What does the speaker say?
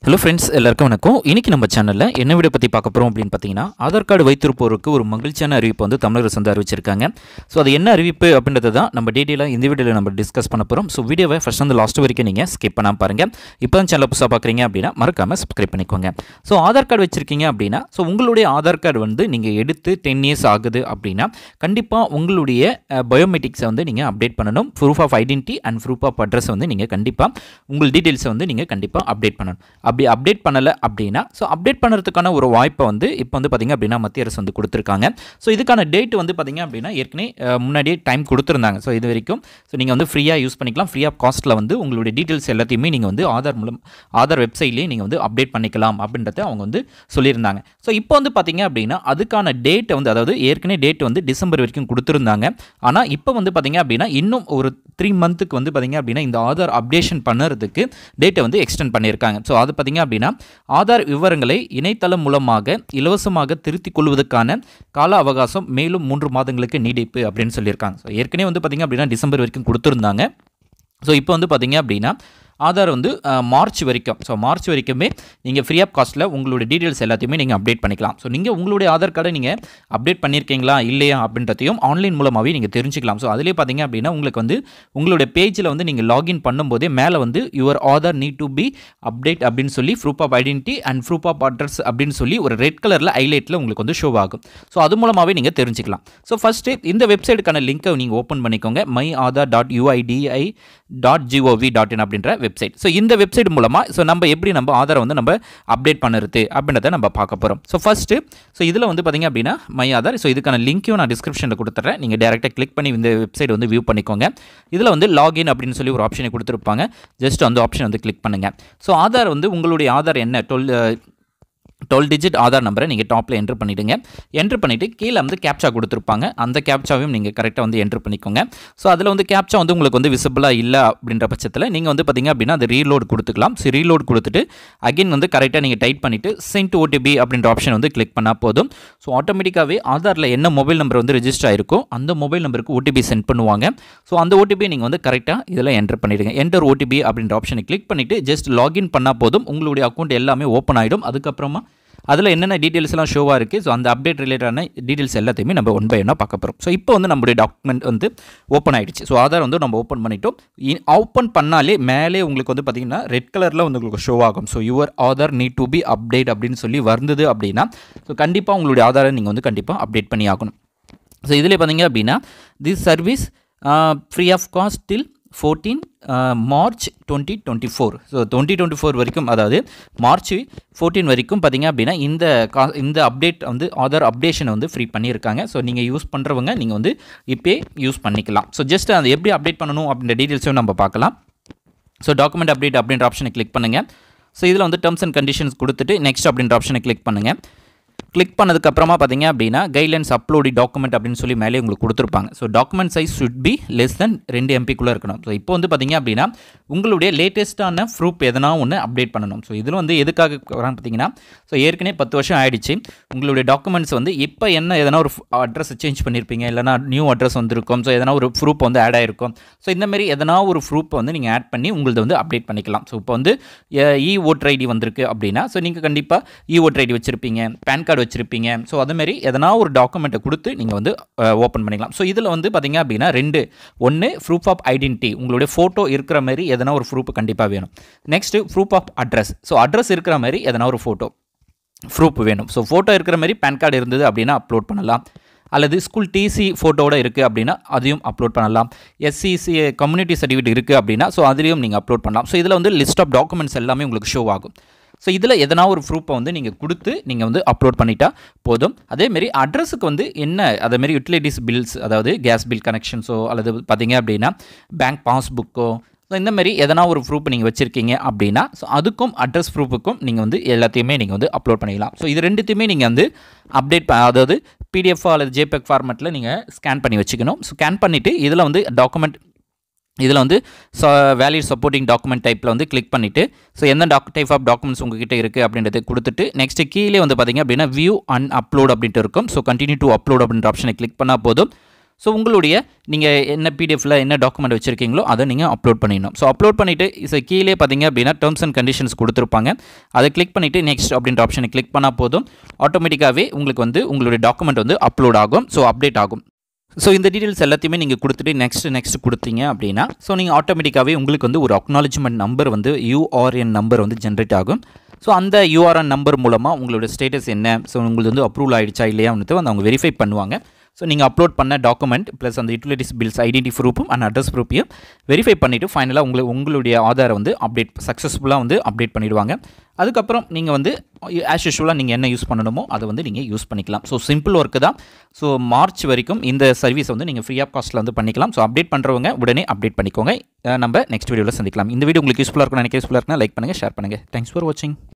hello friends எல்லாருக்கும் வணக்கம் இன்னைக்கு நம்ம சேனலில் என்ன வீடியோ பற்றி பார்க்க போகிறோம் அப்படின்னு பார்த்தீங்கன்னா ஆதார் கார்டு வைத்திருப்போருக்கு ஒரு மகிழ்ச்சியான அறிவிப்பு வந்து தமிழக அரசு வந்து அறிவிச்சிருக்காங்க ஸோ அது என்ன அறிவிப்பு அப்படின்றது தான் நம்ம டீட்டெயிலாக இந்த வீடியோவில் நம்ம டிஸ்கஸ் பண்ண போகிறோம் ஸோ வீடியோவை ஃபஸ்ட் வந்து லாஸ்ட் வரைக்கும் நீங்கள் ஸ்கிப் பண்ணாமல் பாருங்கள் இப்போ தான் சேனல் புதுசாக பார்க்குறீங்க அப்படின்னா மறக்காமல் சப்ஸ்கிரைப் பண்ணிக்கோங்க ஸோ ஆதார் கார்டு வச்சுருக்கீங்க அப்படின்னா ஸோ உங்களுடைய ஆதார் கார்டு வந்து நீங்கள் எடுத்து டென் இயர்ஸ் ஆகுது அப்படின்னா கண்டிப்பாக உங்களுடைய பயோமெட்ரிக்ஸை வந்து நீங்கள் அப்டேட் பண்ணணும் proof of identity and proof of address வந்து நீங்கள் கண்டிப்பாக உங்கள் டீட்டெயில்ஸை வந்து நீங்கள் கண்டிப்பாக அப்டேட் பண்ணணும் அப்படி அப்டேட் பண்ணலை அப்படின்னா ஸோ அப்டேட் பண்ணுறதுக்கான ஒரு வாய்ப்பை வந்து இப்போ வந்து பார்த்திங்க அப்படின்னா மத்திய அரசு வந்து கொடுத்துருக்காங்க ஸோ இதுக்கான டேட் வந்து பார்த்திங்க அப்படின்னா ஏற்கனவே அஹ், முன்னாடியே டைம் கொடுத்துருந்தாங்க ஸோ இது வரைக்கும் ஸோ நீங்கள் வந்து ஃப்ரீயாக யூஸ் பண்ணிக்கலாம் ஃப்ரீ ஆஃப் காஸ்ட்டில் வந்து உங்களுடைய டீட்டெயில்ஸ் எல்லாத்தையுமே நீங்கள் வந்து ஆதார் மூலம் ஆதார் வெப்சைட்லேயே நீங்கள் வந்து அப்டேட் பண்ணிக்கலாம் அப்படின்றத அவங்க வந்து சொல்லியிருந்தாங்க ஸோ இப்போ வந்து பார்த்திங்க அப்படின்னா அதுக்கான டேட்டை வந்து அதாவது ஏற்கனவே டேட் வந்து டிசம்பர் வரைக்கும் கொடுத்துருந்தாங்க ஆனால் இப்போ வந்து பார்த்திங்க அப்படின்னா இன்னும் ஒரு த்ரீ மந்த்துக்கு வந்து பார்த்திங்க அப்படின்னா இந்த ஆதார் அப்டேஷன் பண்ணுறதுக்கு டேட்டை வந்து எக்ஸ்டெண்ட் பண்ணியிருக்காங்க ஸோ அது பார்த்திங்க அப்படின்னா ஆதார் விவரங்களை இணையதளம் மூலமாக இலவசமாக திருத்திக் கொள்வதற்கான கால அவகாசம் மேலும் மூன்று மாதங்களுக்கு நீடிப்பு அப்படின்னு சொல்லியிருக்காங்க ஸோ ஏற்கனவே வந்து பார்த்திங்க அப்படின்னா டிசம்பர் வரைக்கும் கொடுத்துருந்தாங்க ஸோ இப்போ வந்து பார்த்திங்க அப்படின்னா ஆதார் வந்து அஹ், மார்ச் வரைக்கும் ஸோ மார்ச் வரைக்குமே நீங்கள் ஃப்ரீ ஆஃப் காஸ்ட்டில் உங்களுடைய டீட்டெயில்ஸ் எல்லாத்தையுமே நீங்கள் அப்டேட் பண்ணிக்கலாம் ஸோ நீங்கள் உங்களுடைய ஆதார் கார்டை நீங்கள் அப்டேட் பண்ணியிருக்கீங்களா இல்லையா அப்படின்றதையும் ஆன்லைன் மூலமாகவே நீங்கள் தெரிஞ்சுக்கலாம் ஸோ அதிலே பார்த்தீங்க அப்படின்னா உங்களுக்கு வந்து உங்களுடைய பேஜில் வந்து நீங்கள் லாகின் பண்ணும்போதே மேலே வந்து your Aadhaar need to be update அப்படின்னு சொல்லி proof of identity and proof of address அப்படின்னு சொல்லி ஒரு ரெட் கலரில் ஹைலைட்டில் உங்களுக்கு வந்து ஷோ ஆகும் ஸோ அது மூலமாகவே நீங்கள் தெரிஞ்சுக்கலாம் ஸோ ஃபஸ்ட்டு இந்த வெப்சைட்டுக்கான லிங்க்கை நீங்கள் ஓப்பன் பண்ணிக்கோங்க my Aadhaar dot UIDAI dot G O V dot in அப்படின்ற வெப்சைட் ஸோ இந்த வெப்சைட் மூலமாக ஸோ நம்ம எப்படி நம்ம ஆதாரை வந்து நம்ம அப்டேட் பண்ணுறது அப்படின்றத நம்ம பார்க்க போகிறோம் ஸோ ஃபஸ்ட்டு ஸோ இதில் வந்து பார்த்திங்க அப்படின்னா மை ஆதார் ஸோ இதுக்கான லிங்க்கையும் நான் டிஸ்கிரிப்ஷனில் கொடுத்துட்றேன் நீங்கள் டேரெக்டாக கிளிக் பண்ணி இந்த வெப்சைட் வந்து வியூ பண்ணிக்கோங்க இதில் வந்து லாகின் அப்படின்னு சொல்லி ஒரு ஆப்ஷனை கொடுத்துருப்பாங்க ஜஸ்ட் அந்த ஆப்ஷன் வந்து கிளிக் பண்ணுங்கள் ஸோ ஆதார் வந்து உங்களுடைய ஆதார் என்ன டுவெல் டுவெல் டிஜிட் ஆதார் நம்பரை நீங்கள் டாப்பில் என்ட்ரு பண்ணிவிடுங்க என்ட்ரு பண்ணிவிட்டு கீழே வந்து கேப்சா கொடுத்துருப்பாங்க அந்த கேப்சாவையும் நீங்கள் கரெக்டாக வந்து என்ட்ரு பண்ணிக்கோங்க ஸோ அதில் வந்து கேப்சா வந்து உங்களுக்கு வந்து விசிபிளாக இல்லை அப்படின்ற பட்சத்தில் நீங்கள் வந்து பார்த்திங்க அப்படின்னா அது ரீலோட் கொடுத்துக்கலாம் ஸோ ரீலோட் கொடுத்துட்டு அகைன் வந்து கரெக்டாக நீங்கள் டைப் பண்ணிவிட்டு சென்ட் ஓடிபி அப்படின்ற ஆப்ஷன் வந்து கிளிக் பண்ணால் போதும் ஸோ ஆட்டோமேட்டிக்காகவே ஆதாரில் என்ன மொபைல் நம்பர் வந்து ரெஜிஸ்டர் ஆயிருக்கோ அந்த மொபைல் நம்பருக்கு ஓடிபி சென்ட் பண்ணுவாங்க ஸோ அந்த ஓடிபி நீங்கள் வந்து கரெக்டாக இதில் என்ட்ரு பண்ணிவிடுங்க என்டர் ஓடிபி அப்படின்ற ஆப்ஷனை கிளிக் பண்ணிவிட்டு ஜஸ்ட் லாகின் பண்ணால் போதும் உங்களுடைய அக்கௌண்ட் எல்லாமே ஓப்பன் ஆகிடும் அதுக்கப்புறமா அதில் என்னென்ன டீட்டெயில்ஸ்லாம் ஷோவாக இருக்குது ஸோ அந்த அப்டேட் ரிலேட்டடான டீட்டெயில்ஸ் எல்லாத்தையுமே நம்ம ஒன் பை ஒன்னாக பார்க்க போகிறோம் ஸோ இப்போ வந்து நம்மளுடைய டாக்குமெண்ட் வந்து ஓப்பன் ஆயிடுச்சு ஸோ ஆதார் வந்து நம்ம ஓப்பன் பண்ணிட்டோம் ஓப்பன் பண்ணாலே மேலே உங்களுக்கு வந்து பார்த்தீங்கன்னா ரெட் கலரில் வந்து உங்களுக்கு ஷோ ஆகும் so your Aadhaar need to be update அப்படின்னு சொல்லி வந்தது அப்படின்னா ஸோ கண்டிப்பாக உங்களுடைய ஆதாரை நீங்கள் வந்து கண்டிப்பாக அப்டேட் பண்ணி ஆகணும் ஸோ இதில் பார்த்தீங்க அப்படின்னா this service free of cost till fourteen March twenty twenty four so twenty twenty four வரைக்கும் அதாவது மார்ச் ஃபோர்டீன் வரைக்கும் பார்த்தீங்க அப்படின்னா இந்த கா இந்த அப்டேட் வந்து ஆதார் அப்டேஷனை வந்து ஃப்ரீ பண்ணியிருக்காங்க ஸோ நீங்கள் யூஸ் பண்ணுறவங்க நீங்கள் வந்து இப்போயே யூஸ் பண்ணிக்கலாம் ஸோ ஜஸ்ட் அதை எப்படி அப்டேட் பண்ணணும் அப்படின்ற டீட்டெயில்ஸையும் நம்ம பார்க்கலாம் ஸோ டாக்குமெண்ட் அப்டேட் அப்படின்ற ஆப்ஷனை கிளிக் பண்ணுங்கள் ஸோ இதில் வந்து டேர்ம்ஸ் அண்ட் கண்டிஷன்ஸ் கொடுத்துட்டு நெக்ஸ்ட் அப்படின்ற ஆப்ஷனை கிளிக் பண்ணுங்கள் கிளிக் பண்ணதுக்கப்புறமா பார்த்தீங்க அப்படின்னா கைட்லைன்ஸ் அப்லோடி டாக்குமெண்ட் அப்படின்னு சொல்லி மேலே உங்களுக்கு கொடுத்துருப்பாங்க so document size should be less than ரெண்டு எம்பிக்குள்ளே இருக்கணும் ஸோ இப்போ வந்து பார்த்தீங்க அப்படின்னா உங்களுடைய லேட்டஸ்ட்டான ப்ரூஃப் எதனா ஒன்று அப்டேட் பண்ணணும் ஸோ இதில் வந்து எதுக்காக வரான்னு பார்த்தீங்கன்னா ஸோ ஏற்கனவே பத்து வருஷம் ஆயிடுச்சு உங்களுடைய டாக்குமெண்ட்ஸ் வந்து இப்போ என்ன எதனா ஒரு அட்ரஸ் சேஞ்ச் பண்ணியிருப்பீங்க இல்லைனா நியூ அட்ரஸ் வந்திருக்கும் ஸோ எதனா ஒரு ப்ரூஃப் வந்து ஆட் ஆயிருக்கும் ஸோ இந்த மாதிரி எதனா ஒரு ப்ரூஃப் வந்து நீங்கள் ஆட் பண்ணி உங்களது வந்து அப்டேட் பண்ணிக்கலாம் ஸோ இப்போ வந்து இ ஓட்டர் ஐடி வந்திருக்கு அப்படின்னா ஸோ நீங்கள் கண்டிப்பாக இ ஓட்டர் ஐடி வச்சுருப்பீங்க பேன் கார்டு வச்சுருப்பீங்க ஸோ அதுமாரி எதனா ஒரு டாக்குமெண்ட்டை கொடுத்து நீங்கள் வந்து ஓப்பன் பண்ணிக்கலாம் ஸோ இதில் வந்து பார்த்தீங்க அப்படின்னா ரெண்டு ஒன்று ப்ரூஃப் ஆஃப் ஐடென்டிட்டி உங்களுடைய ஃபோட்டோ இருக்கிற மாதிரி எதனா ஒரு ப்ரூஃப் கண்டிப்பாக வேணும் next proof of address so address இருக்கிற மாதிரி எதனா ஒரு ஃபோட்டோ ப்ரூஃப் வேணும் ஸோ ஃபோட்டோ இருக்கிற மாதிரி பேன் கார்டு இருந்தது அப்படின்னா அப்லோட் பண்ணலாம் அல்லது ஸ்கூல் டிசி ஃபோட்டோவோட இருக்குது அப்படின்னா அதையும் அப்லோட் பண்ணலாம் எஸ்சிசி கம்யூனிட்டி சர்டிஃபிகேட் இருக்குது அப்படின்னா ஸோ அதுலேயும் நீங்கள் அப்லோட் பண்ணலாம் ஸோ இதில் வந்து லிஸ்ட் ஆஃப் டாக்குமெண்ட்ஸ் எல்லாமே உங்களுக்கு ஷோ ஆகும் ஸோ இதில் எதனா ஒரு ப்ரூஃபை வந்து நீங்கள் கொடுத்து நீங்கள் வந்து அப்லோட் பண்ணிட்டா போதும் அதேமாரி அட்ரஸுக்கு வந்து என்ன அதேமாரி யூட்டிலிட்டிஸ் பில்ஸ் அதாவது கேஸ் பில் கனெக்ஷன்ஸோ அல்லது பார்த்தீங்க அப்படின்னா பேங்க் பாஸ்புக்கோ ஸோ இந்த மாதிரி எதனா ஒரு ப்ரூஃப் நீங்கள் வச்சுருக்கீங்க அப்படின்னா ஸோ அதுக்கும் அட்ரஸ் ப்ரூஃபுக்கும் நீங்கள் வந்து எல்லாத்தையுமே நீங்கள் வந்து அப்லோட் பண்ணிக்கலாம் ஸோ இது ரெண்டுத்தையுமே நீங்கள் வந்து அப்டேட் ப அதாவது பிடிஎஃப் அல்லது ஜேபெக் ஃபார்மேட்டில் நீங்கள் ஸ்கேன் பண்ணி வச்சுக்கணும் ஸ்கேன் பண்ணிவிட்டு இதில் வந்து டாக்குமெண்ட் இதில் வந்து ஸோ வேலிட் சப்போர்ட்டிங் டாக்குமெண்ட் டைப்பில் வந்து கிளிக் பண்ணிவிட்டு ஸோ எந்த டாக் டைப் ஆஃப் டாக்குமெண்ட்ஸ் உங்ககிட்ட இருக்குது அப்படின்றத கொடுத்துட்டு நெக்ஸ்ட்டு கீழே வந்து பார்த்திங்க அப்படின்னா வியூ அன் அப்லோட் அப்படின்ட்டு இருக்கும் ஸோ கண்டினியூ டு அப்லோட் அப்படின்ற ஆப்ஷனை கிளிக் பண்ணால் போதும் ஸோ உங்களுடைய நீங்கள் என்ன பிடிஎஃப்ல என்ன டாக்குமெண்ட் வச்சுருக்கீங்களோ அதை நீங்கள் அப்லோட் பண்ணிடணும் ஸோ அப்லோட் பண்ணிவிட்டு ஸோ கீழே பார்த்தீங்க அப்படின்னா டேர்ம்ஸ் அண்ட் கண்டிஷன்ஸ் கொடுத்துருப்பாங்க அதை கிளிக் பண்ணிவிட்டு நெக்ஸ்ட் அப்படின்ற ஆப்ஷனை கிளிக் பண்ணால் போதும் ஆட்டோமேட்டிக்காகவே உங்களுக்கு வந்து உங்களுடைய டாக்குமெண்ட் வந்து அப்லோட் ஆகும் ஸோ அப்டேட் ஆகும் ஸோ இந்த டீட்டெயில்ஸ் எல்லாத்தையுமே நீங்கள் கொடுத்துட்டு நெக்ஸ்ட் நெக்ஸ்ட் கொடுத்தீங்க அப்படின்னா ஸோ நீங்கள் ஆட்டோமேட்டிக்காகவே உங்களுக்கு வந்து ஒரு அக்னாலஜ்மெண்ட் நம்பர் வந்து யூஆர்என் நம்பர் வந்து ஜென்ரேட் ஆகும் ஸோ அந்த யூஆர்என் நம்பர் மூலமாக உங்களோட ஸ்டேட்டஸ் என்ன ஸோ உங்களுக்கு வந்து அப்ரூவல் ஆகிடுச்சா இல்லையா வந்து வந்து அவங்க வெரிஃபை பண்ணுவாங்க ஸோ நீங்கள் அப்லோட் பண்ண டாக்குமெண்ட் ப்ளஸ் அந்த யூட்டிலிட்டிஸ் பில்ஸ் ஐடென்டி ப்ரூஃபும் அண்ட் அட்ரஸ் ப்ரூஃபையும் வெரிஃபை பண்ணிவிட்டு ஃபைனலாக உங்களை உங்களுடைய ஆதாரை வந்து அப்டேட் சக்ஸஸ்ஃபுல்லாக வந்து அப்டேட் பண்ணிடுவாங்க அதுக்கப்புறம் நீங்கள் வந்து ஆஸ் யூஷுவலாக நீங்கள் என்ன யூஸ் பண்ணணுமோ அதை வந்து நீங்கள் யூஸ் பண்ணிக்கலாம் ஸோ சிம்பிள் ஒர்க்கு தான் ஸோ மார்ச் வரைக்கும் இந்த சர்வீஸ் வந்து நீங்கள் ஃப்ரீ ஆஃப் காஸ்ட்டில் வந்து பண்ணிக்கலாம் ஸோ அப்டேட் பண்ணுறவங்க உடனே அப்டேட் பண்ணிக்கோங்க நம்ம நெக்ஸ்ட் வீடியோவில் சந்திக்கலாம் இந்த வீடியோ உங்களுக்கு யூஸ்ஃபுல்லாக இருக்கும் நினைக்க யூஸ்ஃபுல்லாக இருக்குன்னா லைக் பண்ணுங்கள் ஷேர் பண்ணுங்கள் தேங்க்ஸ் ஃபார் வாட்சிங்